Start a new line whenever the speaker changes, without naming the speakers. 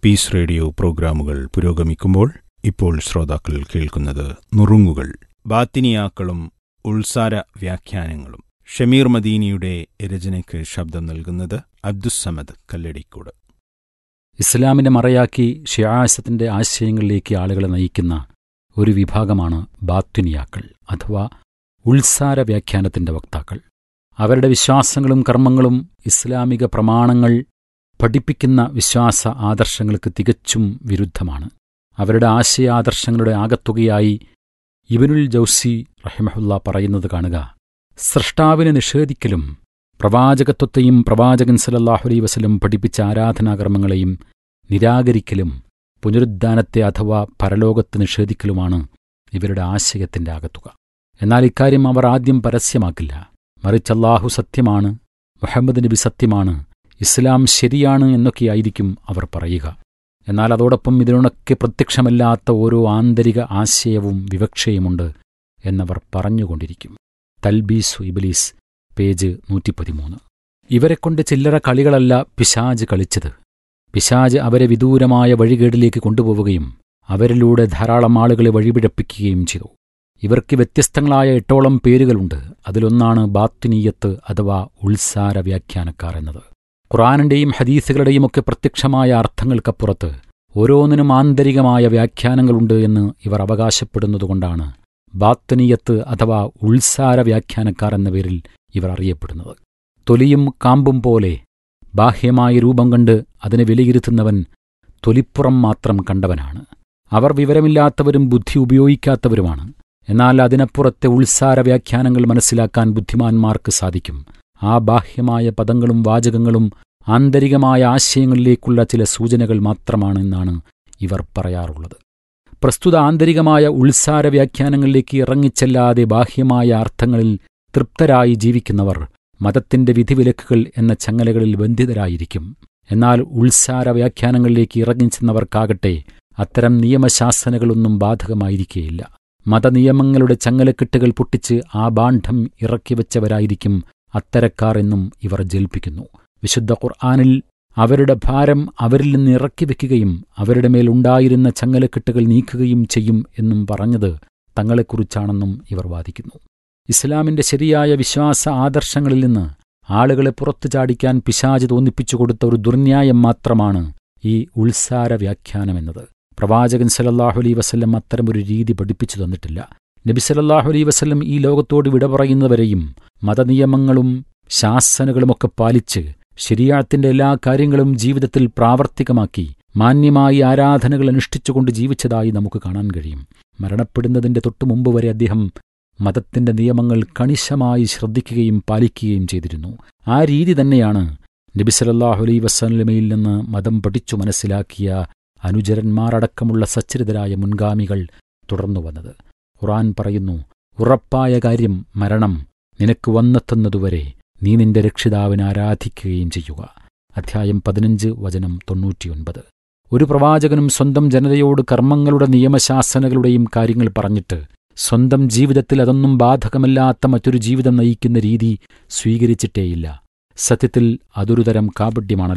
piece radio പ്രോഗ്രാമുകൾ പുരോഗമിക്കുമ്പോൾ ഇപ്പോൾ ശ്രോതാക്കൾ കേൾക്കുന്നത് നുറുങ്ങുകൾ ബാത്തിനിയാക്കളും ഉൾസാര വ്യാഖ്യാനങ്ങളും ഷമീർ മദീനിയുടെ രചനയ്ക്ക് ശബ്ദം നൽകുന്നത് അബ്ദുസമദ് കല്ലടിക്കോട്
ഇസ്ലാമിനെ മറയാക്കി ഷിയാസത്തിന്റെ ആശയങ്ങളിലേക്ക് ആളുകളെ നയിക്കുന്ന ഒരു വിഭാഗമാണ് ബാത്വിനിയാക്കൾ അഥവാ ഉൾസാര വ്യാഖ്യാനത്തിന്റെ വക്താക്കൾ അവരുടെ വിശ്വാസങ്ങളും കർമ്മങ്ങളും ഇസ്ലാമിക പ്രമാണങ്ങൾ പഠിപ്പിക്കുന്ന വിശ്വാസ ആദർശങ്ങൾക്ക് തികച്ചും വിരുദ്ധമാണ് അവരുടെ ആശയാദർശങ്ങളുടെ ആകത്തുകയായി ഇബനുൽ ജൗസി റഹിമഹുല്ല പറയുന്നത് കാണുക സൃഷ്ടാവിനെ നിഷേധിക്കലും പ്രവാചകത്വത്തെയും പ്രവാചകൻ സലല്ലാഹു അലൈ വസല്ലം പഠിപ്പിച്ച ആരാധനാകർമ്മങ്ങളെയും നിരാകരിക്കലും പുനരുദ്ധാനത്തെ അഥവാ പരലോകത്ത് നിഷേധിക്കലുമാണ് ഇവരുടെ ആശയത്തിന്റെ ആകത്തുക എന്നാൽ ഇക്കാര്യം അവർ ആദ്യം പരസ്യമാക്കില്ല മറിച്ച് അല്ലാഹു സത്യമാണ് മുഹമ്മദ് നബി സത്യമാണ് ഇസ്ലാം ശരിയാണ് എന്നൊക്കെയായിരിക്കും അവർ പറയുക എന്നാൽ അതോടൊപ്പം ഇതിനൊക്കെ പ്രത്യക്ഷമല്ലാത്ത ഓരോ ആന്തരിക ആശയവും വിവക്ഷയുമുണ്ട് എന്നവർ പറഞ്ഞുകൊണ്ടിരിക്കും തൽബീസു ഇബലീസ് പേജ് നൂറ്റിപ്പതിമൂന്ന് ഇവരെക്കൊണ്ട് ചില്ലറ കളികളല്ല പിശാജ് കളിച്ചത് പിശാജ് അവരെ വിദൂരമായ വഴികേടിലേക്ക് കൊണ്ടുപോവുകയും അവരിലൂടെ ധാരാളം ആളുകളെ വഴിപിഴപ്പിക്കുകയും ചെയ്തു ഇവർക്ക് വ്യത്യസ്തങ്ങളായ എട്ടോളം പേരുകളുണ്ട് അതിലൊന്നാണ് ബാത്തുനീയത്ത് അഥവാ ഉൾസാര വ്യാഖ്യാനക്കാർ എന്നത് ഖുറാനിന്റെയും ഹദീസുകളുടെയും ഒക്കെ പ്രത്യക്ഷമായ അർത്ഥങ്ങൾക്കപ്പുറത്ത് ഓരോന്നിനും ആന്തരികമായ വ്യാഖ്യാനങ്ങളുണ്ട് എന്ന് ഇവർ അവകാശപ്പെടുന്നതുകൊണ്ടാണ് ബാത്തനീയത്ത് അഥവാ ഉൾസാര വ്യാഖ്യാനക്കാർ എന്ന പേരിൽ ഇവർ അറിയപ്പെടുന്നത് തൊലിയും കാമ്പും പോലെ ബാഹ്യമായ രൂപം കണ്ട് അതിനെ വിലയിരുത്തുന്നവൻ തൊലിപ്പുറം മാത്രം കണ്ടവനാണ് അവർ വിവരമില്ലാത്തവരും ബുദ്ധി ഉപയോഗിക്കാത്തവരുമാണ് എന്നാൽ അതിനപ്പുറത്തെ ഉൾസാര വ്യാഖ്യാനങ്ങൾ മനസ്സിലാക്കാൻ ബുദ്ധിമാന്മാർക്ക് സാധിക്കും ആ ബാഹ്യമായ പദങ്ങളും വാചകങ്ങളും ആന്തരികമായ ആശയങ്ങളിലേക്കുള്ള ചില സൂചനകൾ മാത്രമാണെന്നാണ് ഇവർ പറയാറുള്ളത് പ്രസ്തുത ആന്തരികമായ ഉൾസാര വ്യാഖ്യാനങ്ങളിലേക്ക് ഇറങ്ങിച്ചെല്ലാതെ ബാഹ്യമായ അർത്ഥങ്ങളിൽ തൃപ്തരായി ജീവിക്കുന്നവർ മതത്തിന്റെ വിധിവിലക്കുകൾ എന്ന ചങ്ങലകളിൽ ബന്ധിതരായിരിക്കും എന്നാൽ ഉൾസാര വ്യാഖ്യാനങ്ങളിലേക്ക് ഇറങ്ങിച്ചെന്നവർക്കാകട്ടെ അത്തരം നിയമശാസനകളൊന്നും ബാധകമായിരിക്കുകയില്ല മതനിയമങ്ങളുടെ ചങ്ങലക്കെട്ടുകൾ പൊട്ടിച്ച് ആ ബാണ്ഡം ഇറക്കിവെച്ചവരായിരിക്കും അത്തരക്കാർ എന്നും ഇവർ ജൽപ്പിക്കുന്നു വിശുദ്ധ ഖുർആാനിൽ അവരുടെ ഭാരം അവരിൽ നിന്ന് ഇറക്കി വെക്കുകയും അവരുടെ മേലുണ്ടായിരുന്ന ചങ്ങലക്കെട്ടുകൾ നീക്കുകയും ചെയ്യും എന്നും പറഞ്ഞത് തങ്ങളെക്കുറിച്ചാണെന്നും ഇവർ വാദിക്കുന്നു ഇസ്ലാമിന്റെ ശരിയായ വിശ്വാസ ആദർശങ്ങളിൽ നിന്ന് ആളുകളെ പുറത്തു ചാടിക്കാൻ പിശാജ് തോന്നിപ്പിച്ചു കൊടുത്ത ഒരു ദുർന്യായം മാത്രമാണ് ഈ ഉൾസാര വ്യാഖ്യാനമെന്നത് പ്രവാചകൻ സലല്ലാഹു അലൈ വസല്ലം അത്തരമൊരു രീതി പഠിപ്പിച്ചു തന്നിട്ടില്ല നബി സലല്ലാഹു അലൈ വസല്ലം ഈ ലോകത്തോട് വിട പറയുന്നവരെയും മതനിയമങ്ങളും ശാസനകളുമൊക്കെ പാലിച്ച് ശരിയാത്തിന്റെ എല്ലാ കാര്യങ്ങളും ജീവിതത്തിൽ പ്രാവർത്തികമാക്കി മാന്യമായി ആരാധനകൾ അനുഷ്ഠിച്ചുകൊണ്ട് ജീവിച്ചതായി നമുക്ക് കാണാൻ കഴിയും മരണപ്പെടുന്നതിന്റെ തൊട്ടുമുമ്പ് വരെ അദ്ദേഹം മതത്തിന്റെ നിയമങ്ങൾ കണിശമായി ശ്രദ്ധിക്കുകയും പാലിക്കുകയും ചെയ്തിരുന്നു ആ രീതി തന്നെയാണ് നബി സലല്ലാഹു അലൈ വസ്ലമയിൽ നിന്ന് മതം പഠിച്ചു മനസ്സിലാക്കിയ അനുചരന്മാരടക്കമുള്ള സച്ചരിതരായ മുൻഗാമികൾ തുടർന്നു വന്നത് ഖുറാൻ പറയുന്നു ഉറപ്പായ കാര്യം മരണം നിനക്ക് വന്നെത്തുന്നതുവരെ നീ നിന്റെ രക്ഷിതാവിനെ ആരാധിക്കുകയും ചെയ്യുക അധ്യായം പതിനഞ്ച് വചനം തൊണ്ണൂറ്റിയൊൻപത് ഒരു പ്രവാചകനും സ്വന്തം ജനതയോട് കർമ്മങ്ങളുടെ നിയമശാസനകളുടെയും കാര്യങ്ങൾ പറഞ്ഞിട്ട് സ്വന്തം ജീവിതത്തിൽ അതൊന്നും ബാധകമല്ലാത്ത മറ്റൊരു ജീവിതം നയിക്കുന്ന രീതി സ്വീകരിച്ചിട്ടേയില്ല സത്യത്തിൽ അതൊരു തരം കാപഡ്യമാണല്ലോ